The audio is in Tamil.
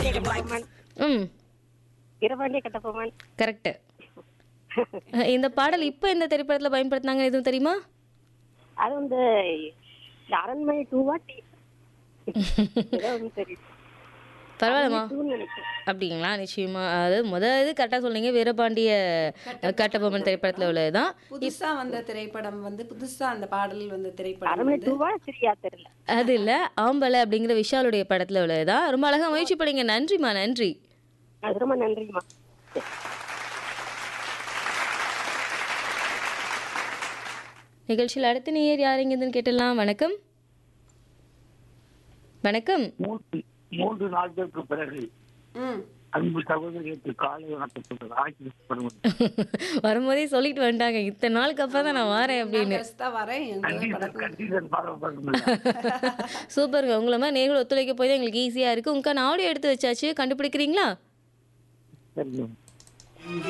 கட்டபொம்மன் ம் வீரபாண்டிய கட்டபொம்மன் கரெக்டு இந்த பாடல் இப்போ இந்த திரைப்படத்தில் பயன்படுத்தினாங்க எதுவும் தெரியுமா அது வந்து இந்த அரண்மனை டூவா டி ஏதோ ஒன்று தெரியும் பரவாயில்லம்மா டூன்னு நினைக்கிறேன் அப்படிங்களா நிச்சயமா அதாவது முத இது கரெக்டாக சொன்னீங்க வீரபாண்டிய கட்டபொம்மன் திரைப்படத்தில் உள்ளது தான் புதுசா வந்த திரைப்படம் வந்து புதுசா அந்த பாடல் வந்த திரைப்படம் அரண்மனை வந்து டூவா சரியா தெரியல அது இல்லை ஆம்பலை அப்படிங்கிற விஷாலுடைய படத்தில் உள்ளது தான் ரொம்ப அழகாக முயற்சி பண்ணீங்க நன்றிம்மா நன்றி அது ரொம்ப நன்றிம்மா நிகழ்ச்சியில் அடுத்த நேயர் யார் எங்கேருந்துன்னு கேட்டுடலாம் வணக்கம் வணக்கம் மூன்று மூன்று நாட்களுக்கு பிறகு ம் அன்பு சகோதரிகளுக்கு காலை வணக்கம் சொல்றது ஆட்சி வரும்போதே சொல்லிட்டு வந்துட்டாங்க இத்தனை நாளுக்கு அப்புறம் தான் நான் வரேன் அப்படின்னு நான் தான் வரேன் எங்க படத்துல கண்டிப்பா ஃபாலோ பண்ணுங்க சூப்பருங்க உங்களை மாதிரி நேர்கள் ஒத்துழைக்க போய் தான் எங்களுக்கு ஈஸியாக இருக்குது உங்களுக்கான ஆடியோ எடுத்து வச்சாச்சு கண்டுபிடிக்கிறீங்களா சரிங்க